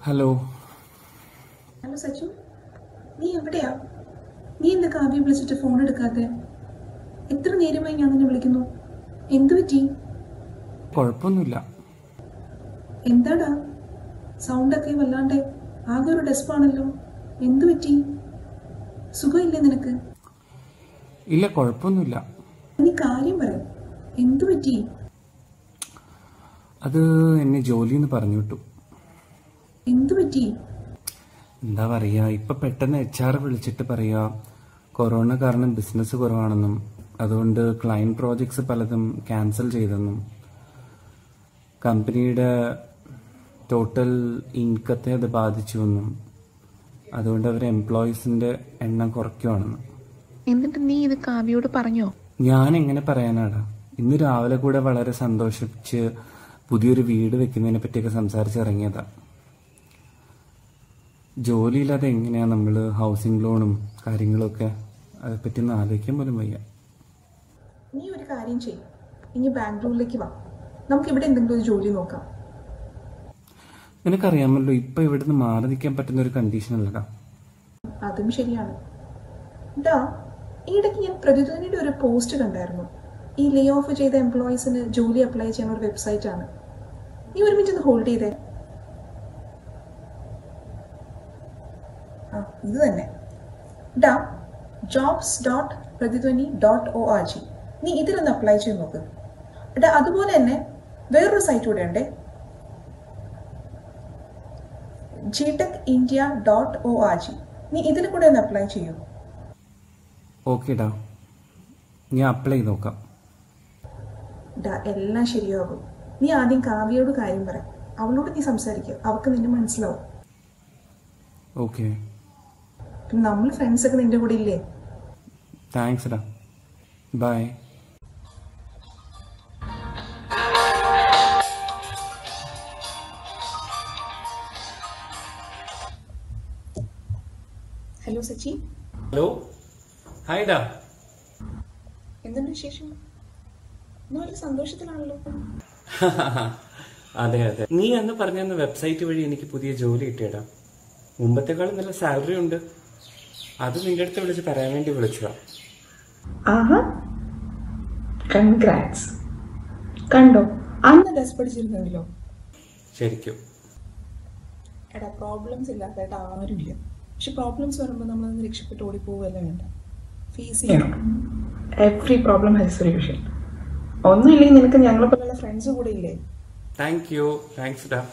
hello hello Sachu നീ എവിടെയാ നീ എന്താ കാവ്യ വിളിച്ചിട്ട് ഫോൺ എടുക്കാത്തെ എത്ര നേരമായി ഞാൻ നിന്നെ വിളിക്കുന്നു എന്തു പറ്റി കുഴപ്പമൊന്നുമില്ല എന്താടാ സൗണ്ടൊക്കെ വല്ലാണ്ട് ആകെ ഒരു ഡെസ്പാണല്ലോ എന്തു പറ്റി സുഖമില്ലേ നിനക്ക് ഇല്ല കുഴപ്പമൊന്നുമില്ല നീ കാര്യം പറ എന്തു പറ്റി അത് എന്നെ ജോലിന്ന് പറഞ്ഞു വിട്ടു എന്തു പറ്റി എന്താ പറയുക ഇപ്പൊ പെട്ടെന്ന് എച്ച് ആർ വിളിച്ചിട്ട് പറയുക കൊറോണ കാരണം ബിസിനസ് കുറവാണെന്നും അതുകൊണ്ട് ക്ലയന്റ് പ്രോജക്ട്സ് പലതും ക്യാൻസൽ ചെയ്തെന്നും കമ്പനിയുടെ ടോട്ടൽ ഇൻകത്തെ അത് ബാധിച്ചുവെന്നും അതുകൊണ്ട് അവർ എംപ്ലോയീസിന്റെ എണ്ണം കുറയ്ക്കുവാണെന്നും എന്നിട്ട് നീ ഇത് കാവ്യോട് പറഞ്ഞോ ഞാൻ എങ്ങനെ പറയാനാടാ ഇന്ന് രാവിലെ കൂടെ വളരെ സന്തോഷിച്ച് പുതിയൊരു വീട് വെക്കുന്നതിനെ പറ്റിയൊക്കെ സംസാരിച്ചിറങ്ങിയതാ ജോലിയില്ലാതെ എങ്ങനെയാ നമ്മൾ ഹൗസിംഗ് ലോണും കാര്യങ്ങളൊക്കെ അതേപ്പറ്റി ഒന്ന് ആലോചിക്കാൻ പോലും വയ്യ നീ ഒരു കാര്യം ചെയ്യും ഇനി ബാംഗ്ലൂരിലേക്ക് വാ നമുക്ക് ഇവിടെ എന്തെങ്കിലും ഒരു ജോലി നോക്കാം നിനക്കറിയാമല്ലോ ഇപ്പൊ ഇവിടുന്ന് മാറി നിൽക്കാൻ പറ്റുന്ന ഒരു കണ്ടീഷൻ അല്ലടാ അതും ശരിയാണ് ഡാ ഈയിടയ്ക്ക് ഞാൻ പ്രതിധ്വനിയുടെ ഒരു പോസ്റ്റ് കണ്ടായിരുന്നു ഈ ലേ ഓഫ് ചെയ്ത എംപ്ലോയീസിന് ജോലി അപ്ലൈ ചെയ്യാൻ ഒരു വെബ്സൈറ്റ് ആണ് നീ ഒരു മിനിറ്റ് ഒന്ന് ഹോൾഡ് ചെയ്തേ ആ ഇത് തന്നെ ഡാ jobs dot Prathidhvani dot O R G നീ ഇതിലൊന്ന് അപ്ലൈ ചെയ്ത് നോക്ക് ഡാ അതുപോലെ തന്നെ വേറൊരു സൈറ്റ് കൂടെ ഉണ്ടേ ജിടെക് India dot O R G നീ ഇതിൽ കൂടെ ഒന്ന് അപ്ലൈ ചെയ്യൂ ഓക്കേടാ ഞാൻ അപ്ലൈ ചെയ്ത് നോക്കാം ഡാ എല്ലാം ശരിയാകും നീ ആദ്യം കാവ്യയോട് കാര്യം പറ അവളോട് നീ സംസാരിക്കുക അവൾക്ക് നിന്നെ മനസ്സിലാവും ഓക്കെ പിന്നെ നമ്മൾ ഫ്രണ്ട്സ് ഒക്കെ നിന്റെ കൂടെ ഇല്ലേ താങ്ക്സ് ഡാ bye hello Sachi hello hi ഡാ എന്തുണ്ട് വിശേഷം നീ വളരെ സന്തോഷത്തിലാണല്ലോ അതെ അതെ നീ അന്ന് പറഞ്ഞ വെബ്സൈറ്റ് വഴി എനിക്ക് പുതിയ ജോലി കിട്ടിയടാ മുമ്പത്തെക്കാളും നല്ല സാലറി ഉണ്ട് അത് നിന്റെ അടുത്ത് വിളിച്ച് പറയാൻ വേണ്ടി വിളിച്ചതാ ആഹാ കൺഗ്രാറ്റ്സ് കണ്ടോ അന്ന് ഡെസ് പഠിച്ചിരുന്നെങ്കിലോ ശരിക്കും എടാ പ്രോബ്ലംസ് ഇല്ലാത്തതായിട്ട് ആരുമില്ല പക്ഷെ പ്രോബ്ലംസ് വരുമ്പോൾ നമ്മളൊന്ന് രക്ഷപ്പെട്ട് ഓടിപ്പോവുകയല്ല വേണ്ട ഫേസ് ചെയ്യണം എവറി പ്രോബ്ലം ഹാസ് സൊല്യൂഷൻ ഒന്നുമില്ലെങ്കിൽ നിനക്ക് ഞങ്ങളെ പോലുള്ള ഫ്രണ്ട്സ് കൂടെ ഇല്ലേ താങ്ക് യു താങ്ക്സ് ഡാ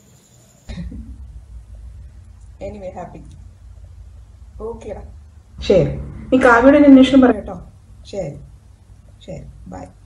എനിവേ ഹാപ്പി ഓക്കേടാ ശരി നീ കാവ്യയുടെ അന്വേഷണം പറയട്ടോ ശരി ശരി ബൈ